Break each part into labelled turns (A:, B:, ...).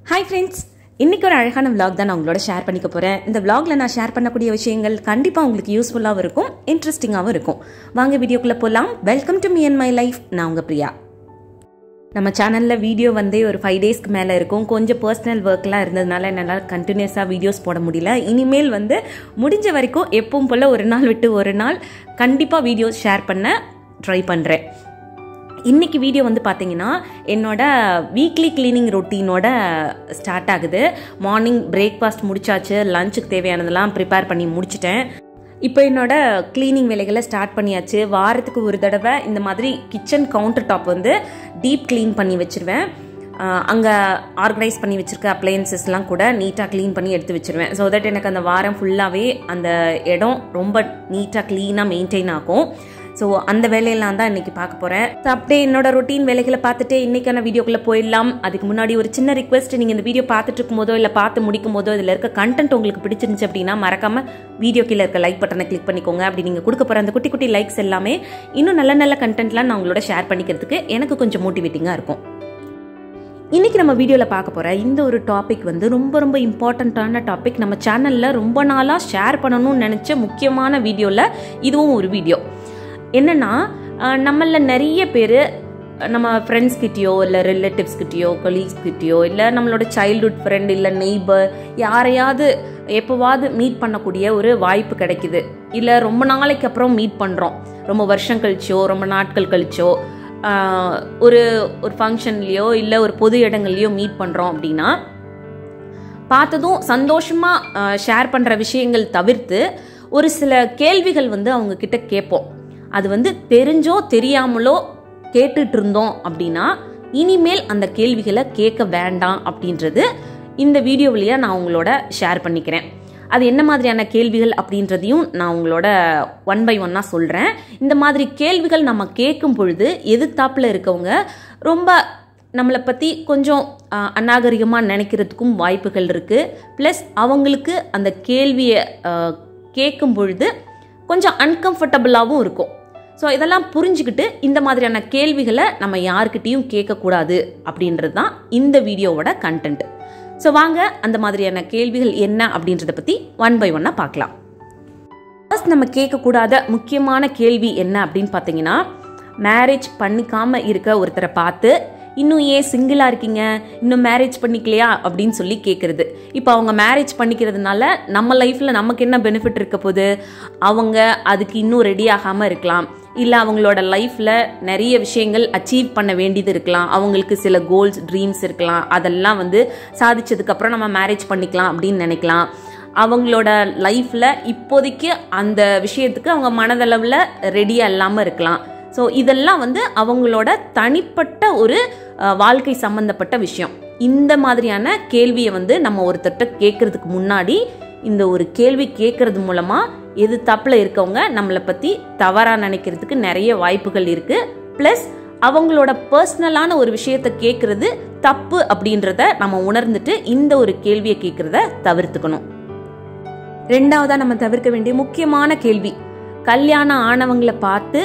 A: hi friends இன்றைக்கி ஒரு அழகான vlog தான் நான் உங்களோட ஷேர் பண்ணிக்க போகிறேன் இந்த vlogல நான் ஷேர் பண்ணக்கூடிய விஷயங்கள் கண்டிப்பாக உங்களுக்கு யூஸ்ஃபுல்லாகவும் இருக்கும் இன்ட்ரெஸ்டிங்காகவும் இருக்கும் வாங்க வீடியோக்குள்ளே போகலாம் welcome to me and my life நான் உங்கள் பிரியா நம்ம சேனலில் வீடியோ வந்து ஒரு ஃபைவ் டேஸ்க்கு மேலே இருக்கும் கொஞ்சம் பர்சனல் ஒர்க்லாம் இருந்ததுனால என்னால் கண்டினியூஸாக வீடியோஸ் போட முடியல இனிமேல் வந்து முடிஞ்ச வரைக்கும் எப்பவும் போல் ஒரு நாள் விட்டு ஒரு நாள் கண்டிப்பாக வீடியோஸ் ஷேர் பண்ண ட்ரை பண்ணுறேன் இன்னைக்கு வீடியோ வந்து பார்த்தீங்கன்னா என்னோட வீக்லி கிளீனிங் ரொட்டீனோட ஸ்டார்ட் ஆகுது மார்னிங் பிரேக்ஃபாஸ்ட் முடிச்சாச்சு லஞ்சுக்கு தேவையானதெல்லாம் ப்ரிப்பேர் பண்ணி முடிச்சிட்டேன் இப்போ என்னோட க்ளீனிங் வேலைகளை ஸ்டார்ட் பண்ணியாச்சு வாரத்துக்கு ஒரு தடவை இந்த மாதிரி கிச்சன் கவுண்டர் டாப் வந்து டீப் க்ளீன் பண்ணி வச்சிருவேன் அங்கே ஆர்கனைஸ் பண்ணி வச்சிருக்க அப்ளையன்சஸ்லாம் கூட நீட்டாக க்ளீன் பண்ணி எடுத்து வச்சிருவேன் ஸோ தட் எனக்கு அந்த வாரம் ஃபுல்லாகவே அந்த இடம் ரொம்ப நீட்டாக க்ளீனாக மெயின்டைன் ஆகும் ஸோ அந்த வேலையெல்லாம் தான் இன்னைக்கு பார்க்க போகிறேன் ஸோ அப்படியே என்னோட ரொட்டீன் வேலைகளை பார்த்துட்டு இன்னைக்கான வீடியோக்குள்ளே போயிடலாம் அதுக்கு முன்னாடி ஒரு சின்ன ரிக்வெஸ்ட் நீங்கள் இந்த வீடியோ பார்த்துட்டு இருக்கும்போதோ இல்லை பார்த்து முடிக்கும் போதோ இதில் இருக்க கண்டென்ட் உங்களுக்கு பிடிச்சிருந்துச்சு அப்படின்னா மறக்காம வீடியோ கீழே இருக்க லைக் பட்டனை கிளிக் பண்ணிக்கோங்க அப்படி நீங்கள் கொடுக்க போகிற அந்த குட்டி குட்டி லைக்ஸ் எல்லாமே இன்னும் நல்ல நல்ல கண்டென்ட்லாம் நான் உங்களோட ஷேர் பண்ணிக்கிறதுக்கு எனக்கு கொஞ்சம் மோட்டிவேட்டிங்காக இருக்கும் இன்னைக்கு நம்ம வீடியோவில் பார்க்க போகிற இந்த ஒரு டாபிக் வந்து ரொம்ப ரொம்ப இம்பார்ட்டண்ட்டான டாபிக் நம்ம சேனலில் ரொம்ப நாளாக ஷேர் பண்ணணும்னு நினச்ச முக்கியமான வீடியோவில் இதுவும் ஒரு வீடியோ என்னன்னா அஹ், நம்மள நிறைய பேர் நம்ம ஃப்ரெண்ட்ஸ் கிட்டயோ இல்லை ரிலேட்டிவ்ஸ் கிட்டயோ கொலீக்ஸ் கிட்டயோ இல்லை நம்மளோட சைல்ட்ஹுட் ஃப்ரெண்ட் இல்லை நெய்பர் யாரையாவது எப்போவாவது மீட் பண்ணக்கூடிய ஒரு வாய்ப்பு கிடைக்குது இல்லை ரொம்ப நாளைக்கு அப்புறம் மீட் பண்ணுறோம் ரொம்ப வருஷம் கழிச்சோ ரொம்ப நாட்கள் கழிச்சோ ஆஹ், ஒரு ஒரு ஃபங்க்ஷன்லேயோ இல்லை ஒரு பொது இடங்கள்லையோ மீட் பண்ணுறோம் அப்படின்னா பார்த்ததும் சந்தோஷமாக ஷேர் பண்ணுற விஷயங்கள் தவிர்த்து ஒரு சில கேள்விகள் வந்து அவங்க கிட்ட கேட்போம் அது வந்து தெரிஞ்சோ தெரியாமலோ கேட்டுட்டு இருந்தோம் அப்படின்னா இனிமேல் அந்த கேள்விகளை கேட்க வேண்டாம் அப்படின்றது இந்த வீடியோ வழியா நான் உங்களோட ஷேர் பண்ணிக்கிறேன் அது என்ன மாதிரியான கேள்விகள் அப்படின்றதையும் நான் உங்களோட ஒன் பை ஒன்னாக சொல்கிறேன் இந்த மாதிரி கேள்விகள் நம்ம கேட்கும் பொழுது எதிர்த்தாப்புல இருக்கவங்க ரொம்ப நம்மளை பற்றி கொஞ்சம் அஹ், அநாகரிகமா நினைக்கிறதுக்கும் வாய்ப்புகள் இருக்குது ப்ளஸ் அவங்களுக்கு அந்த கேள்வியை அஹ், கேட்கும் பொழுது கொஞ்சம் அன்கம்ஃபர்டபுளாகவும் இருக்கும் ஸோ இதெல்லாம் புரிஞ்சுக்கிட்டு இந்த மாதிரியான கேள்விகளை நம்ம யாருக்கிட்டேயும் கேட்கக்கூடாது அப்படின்றது தான் இந்த வீடியோவோட கண்டென்ட் ஸோ வாங்க அந்த மாதிரியான கேள்விகள் என்ன அப்படின்றத பற்றி ஒன் பை ஒன்னாக பார்க்கலாம் ஃபர்ஸ்ட் நம்ம கேட்கக்கூடாத முக்கியமான கேள்வி என்ன அப்படின்னு பார்த்தீங்கன்னா மேரேஜ் பண்ணிக்காம இருக்க ஒருத்தரை பார்த்து இன்னும் ஏன் சிங்கிளாக இருக்கீங்க இன்னும் மேரேஜ் பண்ணிக்கலையா அப்படின்னு சொல்லி கேட்குறது இப்போ அவங்க மேரேஜ் பண்ணிக்கிறதுனால நம்ம லைஃப்பில் நமக்கு என்ன பெனிஃபிட் இருக்க போகுது அவங்க அதுக்கு இன்னும் ரெடி ஆகாமல் இருக்கலாம் இல்லை அவங்களோட லைஃப்பில் நிறைய விஷயங்கள் அச்சீவ் பண்ண வேண்டியது இருக்கலாம் அவங்களுக்கு சில கோல்ஸ் ட்ரீம்ஸ் இருக்கலாம் அதெல்லாம் வந்து சாதிச்சதுக்கப்புறம் நம்ம மேரேஜ் பண்ணிக்கலாம் அப்படின்னு நினைக்கலாம் அவங்களோட லைஃப்பில் இப்போதைக்கு அந்த விஷயத்துக்கு அவங்க மனதளவில் ரெடியாக இல்லாமல் இருக்கலாம் ஸோ இதெல்லாம் வந்து அவங்களோட தனிப்பட்ட ஒரு அஹ், வாழ்க்கை சம்பந்தப்பட்ட விஷயம் இந்த மாதிரியான கேள்வியை வந்து நம்ம ஒருத்தர்கிட்ட கேட்கறதுக்கு முன்னாடி இந்த ஒரு கேள்வி கேட்கறது மூலமா எது தப்பில் இருக்கவங்க நம்மளை பற்றி தவறாக நினைக்கிறதுக்கு நிறைய வாய்ப்புகள் இருக்கு ப்ளஸ் அவங்களோட பர்சனலான ஒரு விஷயத்தை கேட்கறது தப்பு அப்படின்றத நம்ம உணர்ந்துட்டு இந்த ஒரு கேள்வியை கேட்கறத தவிர்த்துக்கணும் ரெண்டாவதா நம்ம தவிர்க்க வேண்டிய முக்கியமான கேள்வி கல்யாணம் ஆனவங்களை பார்த்து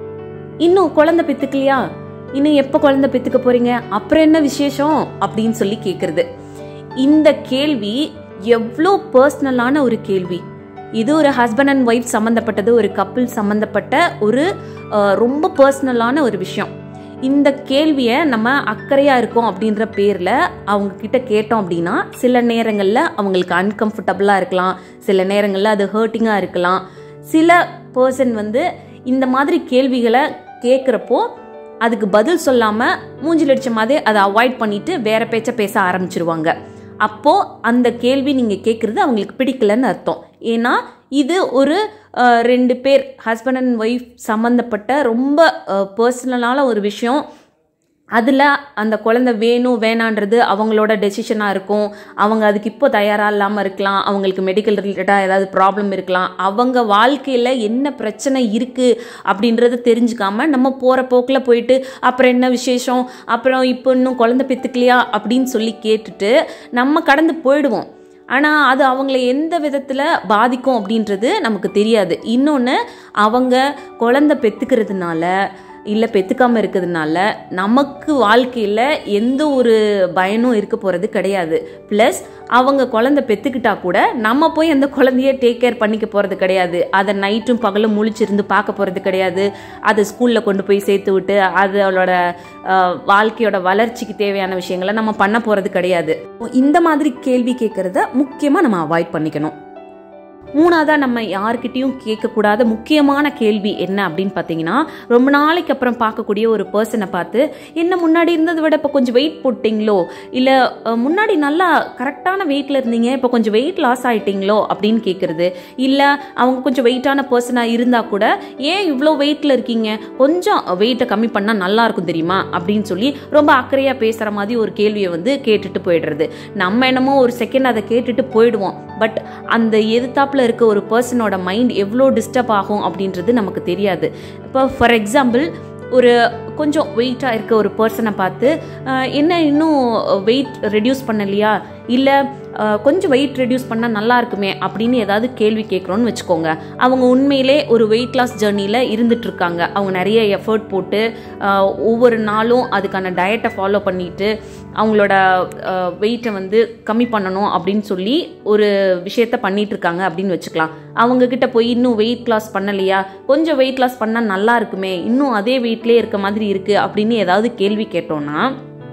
A: இன்னும் குழந்தை பெத்துக்கலையா இன்னும் எப்போ குழந்தை பெத்துக்க போறீங்க அப்புறம் என்ன விசேஷம் அப்படின்னு சொல்லி கேட்கறது இந்த கேள்வி எவ்வளோ பர்சனலான ஒரு கேள்வி இது ஒரு ஹஸ்பண்ட் அண்ட் ஒய்ஃப் சம்மந்தப்பட்டது ஒரு கப்பிள் சம்மந்தப்பட்ட ஒரு அஹ், ரொம்ப பர்சனலான ஒரு விஷயம் இந்த கேள்வியை நம்ம அக்கறையா இருக்கோம் அப்படின்ற பேர்ல அவங்க கிட்ட கேட்டோம் அப்படின்னா சில நேரங்கள்ல அவங்களுக்கு அன்கம்ஃபர்டபுளா இருக்கலாம் சில நேரங்கள்ல அது ஹர்ட்டிங்கா இருக்கலாம் சில பர்சன் வந்து இந்த மாதிரி கேள்விகளை கேட்குறப்போ அதுக்கு பதில் சொல்லாம மூஞ்சில் அடிச்ச மாதிரி அதை அவாய்ட் பண்ணிட்டு வேற பேச்ச பேச ஆரம்பிச்சிருவாங்க அப்போ அந்த கேள்வி நீங்க கேட்குறது அவங்களுக்கு பிடிக்கலன்னு அர்த்தம் ஏன்னா இது ஒரு அஹ், ரெண்டு பேர் ஹஸ்பண்ட் அண்ட் ஒய்ஃப் சம்மந்தப்பட்ட ரொம்ப பர்சனலான ஒரு விஷயம் அதில் அந்த குழந்தை வேணும் வேணான்றது அவங்களோட டெசிஷனாக இருக்கும் அவங்க அதுக்கு இப்போ தயாராக இல்லாமல் இருக்கலாம் அவங்களுக்கு மெடிக்கல் ரிலேட்டடாக ஏதாவது ப்ராப்ளம் இருக்கலாம் அவங்க வாழ்க்கையில் என்ன பிரச்சனை இருக்குது அப்படின்றத தெரிஞ்சுக்காம நம்ம போகிற போக்கில் போயிட்டு அப்புறம் என்ன விசேஷம் அப்புறம் இப்போ இன்னும் குழந்தை பெற்றுக்கலையா அப்படின்னு சொல்லி கேட்டுட்டு நம்ம கடந்து போயிடுவோம் ஆனால் அது அவங்கள எந்த விதத்தில் பாதிக்கும் அப்படின்றது நமக்கு தெரியாது இன்னொன்று அவங்க குழந்தை பெற்றுக்கிறதுனால இல்லை பெற்றுக்காமல் இருக்கிறதுனால நமக்கு வாழ்க்கையில் எந்த ஒரு பயனும் இருக்க போகிறது கிடையாது ப்ளஸ் அவங்க குழந்தை பெற்றுக்கிட்டா கூட நம்ம போய் அந்த குழந்தைய டேக் கேர் பண்ணிக்க போகிறது கிடையாது அதை நைட்டும் பகலும் முழிச்சிருந்து பார்க்க போகிறது கிடையாது அதை ஸ்கூலில் கொண்டு போய் சேர்த்து விட்டு அதோட அஹ், வாழ்க்கையோட வளர்ச்சிக்கு தேவையான விஷயங்களை நம்ம பண்ண போகிறது கிடையாது இந்த மாதிரி கேள்வி கேட்குறத முக்கியமாக நம்ம அவாய்ட் பண்ணிக்கணும் மூணாவதா நம்ம யார்கிட்டயும் கேட்கக்கூடாத முக்கியமான கேள்வி என்ன அப்படின்னு பார்த்தீங்கன்னா ரொம்ப நாளைக்கு அப்புறம் பார்க்கக்கூடிய ஒரு பர்சனை பார்த்து என்ன முன்னாடி இருந்ததை விட இப்போ கொஞ்சம் வெயிட் போட்டிங்களோ இல்லை முன்னாடி நல்லா கரெக்டான வெயிட்டில் இருந்தீங்க இப்போ கொஞ்சம் வெயிட் லாஸ் ஆயிட்டீங்களோ அப்படின்னு கேட்குறது இல்லை அவங்க கொஞ்சம் வெயிட்டான பர்சனாக இருந்தால் கூட ஏன் இவ்வளோ வெயிட்டில் இருக்கீங்க கொஞ்சம் வெயிட்டை கம்மி பண்ணால் நல்லா இருக்கும் தெரியுமா அப்படின்னு சொல்லி ரொம்ப அக்கறையாக பேசுகிற மாதிரி ஒரு கேள்வியை வந்து கேட்டுட்டு போயிடுறது நம்ம என்னமோ ஒரு செகண்ட் அதை கேட்டுட்டு போயிடுவோம் பட் அந்த எதிர்த்தாப்புல இருக்க ஒரு பர்சனோட மைண்ட் எவ்வளோ டிஸ்டர்ப் ஆகும் அப்படின்றது நமக்கு தெரியாது இப்போ ஃபார் எக்ஸாம்பிள் ஒரு கொஞ்சம் வெயிட்டாக இருக்க ஒரு பர்சனை பார்த்து அஹ், என்ன இன்னும் வெயிட் ரெடியூஸ் பண்ணலையா இல்லை கொஞ்சம் வெயிட் ரெடியூஸ் பண்ணால் நல்லா இருக்குமே அப்படின்னு ஏதாவது கேள்வி கேட்குறோன்னு வச்சுக்கோங்க அவங்க உண்மையிலே ஒரு வெயிட் லாஸ் ஜேர்னியில் இருந்துட்டு இருக்காங்க அவங்க நிறைய எஃபர்ட் போட்டு அஹ், ஒவ்வொரு நாளும் அதுக்கான டயட்டை ஃபாலோ பண்ணிட்டு அவங்களோட வெயிட்டை வந்து கம்மி பண்ணணும் அப்படின்னு சொல்லி ஒரு விஷயத்த பண்ணிட்டு இருக்காங்க அப்படின்னு வச்சுக்கலாம் அவங்க கிட்ட போய் இன்னும் வெயிட் லாஸ் பண்ணலையா கொஞ்சம் வெயிட் லாஸ் பண்ணால் நல்லா இருக்குமே இன்னும் அதே வெயிட்லேயே இருக்க மாதிரி இருக்கு அப்படின்னு ஏதாவது கேள்வி கேட்டோம்னா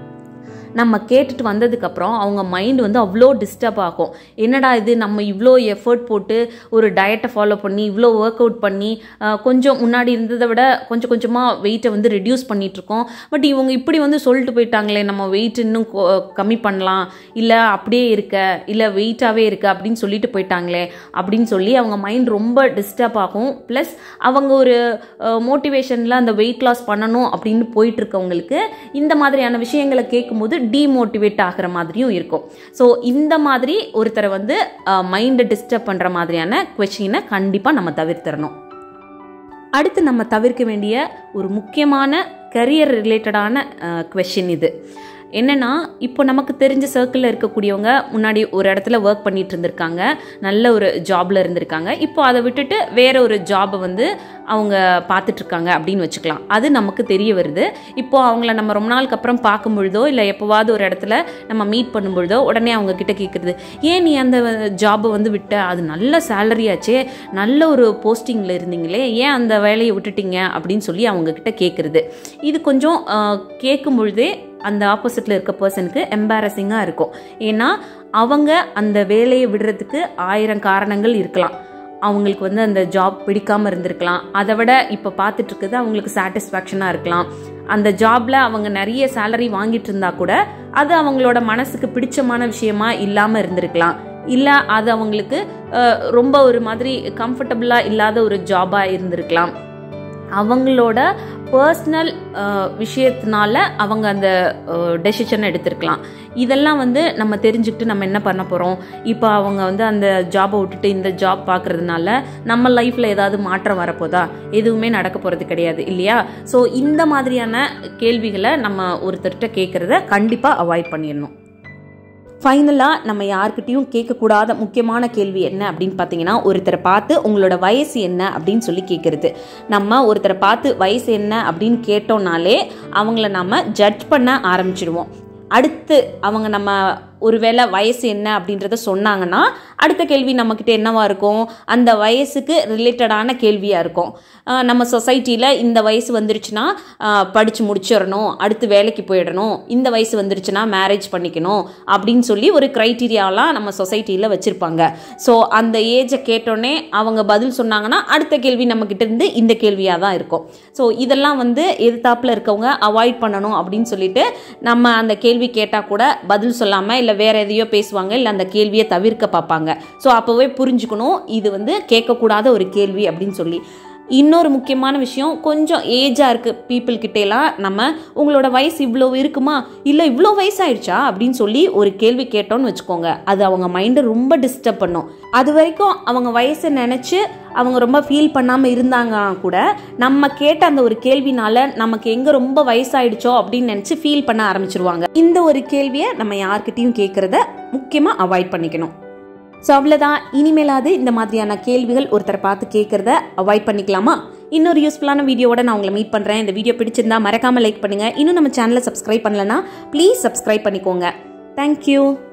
A: நம்ம கேட்டுட்டு வந்ததுக்கப்புறம் அவங்க மைண்ட் வந்து அவ்வளோ டிஸ்டர்ப் ஆகும் என்னடா இது நம்ம இவ்வளோ எஃபர்ட் போட்டு ஒரு டயட்டை ஃபாலோ பண்ணி இவ்வளோ ஒர்க் அவுட் பண்ணி அஹ், கொஞ்சம் முன்னாடி இருந்ததை விட கொஞ்சம் கொஞ்சமாக வெயிட்டை வந்து ரெடியூஸ் பண்ணிகிட்ருக்கோம் பட் இவங்க இப்படி வந்து சொல்லிட்டு போயிட்டாங்களே நம்ம வெயிட் இன்னும் கொ- கம்மி பண்ணலாம் இல்லை அப்படியே இருக்க இல்லை வெயிட்டாகவே இருக்க அப்படின்னு சொல்லிட்டு போயிட்டாங்களே அப்படின்னு சொல்லி அவங்க மைண்ட் ரொம்ப டிஸ்டர்ப் ஆகும் ப்ளஸ் அவங்க ஒரு மோட்டிவேஷனில் அந்த வெயிட் லாஸ் பண்ணணும் அப்படின்னு போயிட்டு இருக்கவங்களுக்கு இந்த மாதிரியான விஷயங்களை கேட்கும்போது டீமோட்டிவேட் ஆகிற மாதிரியும் இருக்கும் ஸோ இந்த மாதிரி ஒருத்தரை வந்து மைண்டை டிஸ்டர்ப் பண்ணுற மாதிரியான கொஷினை கண்டிப்பாக நம்ம தவிர்த்திடணும் அடுத்து நம்ம தவிர்க்க வேண்டிய ஒரு முக்கியமான கரியர் ரிலேட்டடான கொஷின் இது என்னன்னா இப்போ நமக்கு தெரிஞ்ச சர்க்கிளில் இருக்கக்கூடியவங்க முன்னாடி ஒரு இடத்துல ஒர்க் பண்ணிட்டு இருந்திருக்காங்க நல்ல ஒரு ஜாப்ல இருந்திருக்காங்க இப்போ அதை விட்டுட்டு வேற ஒரு ஜாபை வந்து அவங்க பார்த்துட்டு இருக்காங்க அப்படின்னு வச்சுக்கலாம் அது நமக்கு தெரிய வருது இப்போ அவங்கள நம்ம ரொம்ப நாளுக்கு அப்புறம் பார்க்கும் பொழுதோ இல்லை எப்போவாவது ஒரு இடத்துல நம்ம மீட் பண்ணும் பொழுதோ உடனே அவங்க கிட்ட கேட்குறது ஏன் நீ அந்த ஜாபை வந்து விட்ட அது நல்ல சேலரி ஆச்சே நல்ல ஒரு போஸ்டிங்கில் இருந்தீங்களே ஏன் அந்த வேலையை விட்டுட்டீங்க அப்படின்னு சொல்லி அவங்க கிட்ட கேட்குறது இது கொஞ்சம் ஆஹ், கேட்கும் பொழுதே அந்த ஆப்போசிட்டில் இருக்க பர்சனுக்கு எம்பாரசிங்காக இருக்கும் ஏன்னா அவங்க அந்த வேலையை விடுறதுக்கு ஆயிரம் காரணங்கள் இருக்கலாம் அவங்களுக்கு வந்து அந்த ஜாப் பிடிக்காம இருந்திருக்கலாம் அதை விட இப்போ பார்த்துட்டு இருக்குது அவங்களுக்கு சாட்டிஸ்ஃபேக்ஷனாக இருக்கலாம் அந்த ஜாப்ல அவங்க நிறைய சேலரி வாங்கிட்டு இருந்தா கூட அது அவங்களோட மனசுக்கு பிடிச்சமான விஷயமா இல்லாமல் இருந்திருக்கலாம் இல்லை அது அவங்களுக்கு அஹ், ரொம்ப ஒரு மாதிரி கம்ஃபர்டபுளாக இல்லாத ஒரு ஜாபாக இருந்திருக்கலாம் அவங்களோட பர்சனல் விஷயத்தினால அவங்க அந்த டெசிஷன் எடுத்திருக்கலாம் இதெல்லாம் வந்து நம்ம தெரிஞ்சுக்கிட்டு நம்ம என்ன பண்ண போகிறோம் இப்போ அவங்க வந்து அந்த ஜாபை விட்டுட்டு இந்த ஜாப் பார்க்கறதுனால நம்ம லைஃப்பில் ஏதாவது மாற்றம் வரப்போதா எதுவுமே நடக்க போகிறது கிடையாது இல்லையா ஸோ இந்த மாதிரியான கேள்விகளை நம்ம ஒருத்தர்கிட்ட கேட்குறத கண்டிப்பாக அவாய்ட் பண்ணிடணும் ஃபைனலாக நம்ம யார்கிட்டயும் கேட்கக்கூடாத முக்கியமான கேள்வி என்ன அப்படின்னு பார்த்தீங்கன்னா ஒருத்தரை பார்த்து உங்களோட வயசு என்ன அப்படின்னு சொல்லி கேட்குறது நம்ம ஒருத்தரை பார்த்து வயசு என்ன அப்படின்னு கேட்டோம்னாலே அவங்கள நம்ம ஜட்ஜ் பண்ண ஆரம்பிச்சிடுவோம் அடுத்து அவங்க நம்ம ஒருவேளை வயசு என்ன அப்படின்றத சொன்னாங்கன்னா அடுத்த கேள்வி நம்மக்கிட்ட என்னவா இருக்கும் அந்த வயசுக்கு ரிலேட்டடான கேள்வியாக இருக்கும் ஆஹ் நம்ம சொசைட்டியில் இந்த வயசு வந்துருச்சுன்னா படித்து முடிச்சிடணும் அடுத்து வேலைக்கு போயிடணும் இந்த வயசு வந்துருச்சுன்னா மேரேஜ் பண்ணிக்கணும் அப்படின்னு சொல்லி ஒரு க்ரைட்டீரியாலாம் நம்ம சொசைட்டியில் வச்சுருப்பாங்க ஸோ அந்த ஏஜை கேட்டோன்னே அவங்க பதில் சொன்னாங்கன்னா அடுத்த கேள்வி நம்மக்கிட்ட இருந்து இந்த கேள்வியாக தான் இருக்கும் ஸோ இதெல்லாம் வந்து எதிர்த்தாப்பில் இருக்கவங்க அவாய்ட் பண்ணணும் அப்படின்னு சொல்லிட்டு நம்ம அந்த கேள்வி கேட்டால் கூட பதில் சொல்லாமல் இல்லை வேற எதையோ பேசுவாங்க இல்லை அந்த கேள்வியை தவிர்க்க பார்ப்பாங்க ஸோ அப்போவே புரிஞ்சுக்கணும் இது வந்து கேட்கக்கூடாத ஒரு கேள்வி அப்படின்னு சொல்லி இன்னொரு முக்கியமான விஷயம் கொஞ்சம் ஏஜாக இருக்க பீப்புள் கிட்டேலாம் நம்ம உங்களோட வயசு இவ்வளோ இருக்குமா இல்லை இவ்வளோ வயசாயிடுச்சா அப்படின்னு சொல்லி ஒரு கேள்வி கேட்டோன்னு வச்சுக்கோங்க அது அவங்க மைண்டை ரொம்ப டிஸ்டர்ப் பண்ணும் அது வரைக்கும் அவங்க வயசை நினச்சி அவங்க ரொம்ப ஃபீல் பண்ணாமல் இருந்தாங்கன்னா கூட நம்ம கேட்ட அந்த ஒரு கேள்வினால நமக்கு எங்கே ரொம்ப வயசாயிடுச்சோ அப்படின்னு நினச்சி ஃபீல் பண்ண ஆரம்பிச்சிருவாங்க இந்த ஒரு கேள்வியை நம்ம யார்கிட்டயும் கேட்குறத முக்கியமாக அவாய்ட் பண்ணிக்கணும் ஸோ அவ்வளோதான் இனிமேலாவது இந்த மாதிரியான கேள்விகள் ஒருத்தரை பார்த்து கேட்குறத அவாய்ட் பண்ணிக்கலாமா இன்னொரு யூஸ்ஃபுல்லான வீடியோவோட நான் உங்களை மீட் பண்ணுறேன் இந்த வீடியோ பிடிச்சிருந்தா மறக்காமல் லைக் பண்ணுங்கள் இன்னும் நம்ம சேனலை சப்ஸ்கிரைப் பண்ணலன்னா ப்ளீஸ் சப்ஸ்கிரைப் பண்ணிக்கோங்க தேங்க்யூ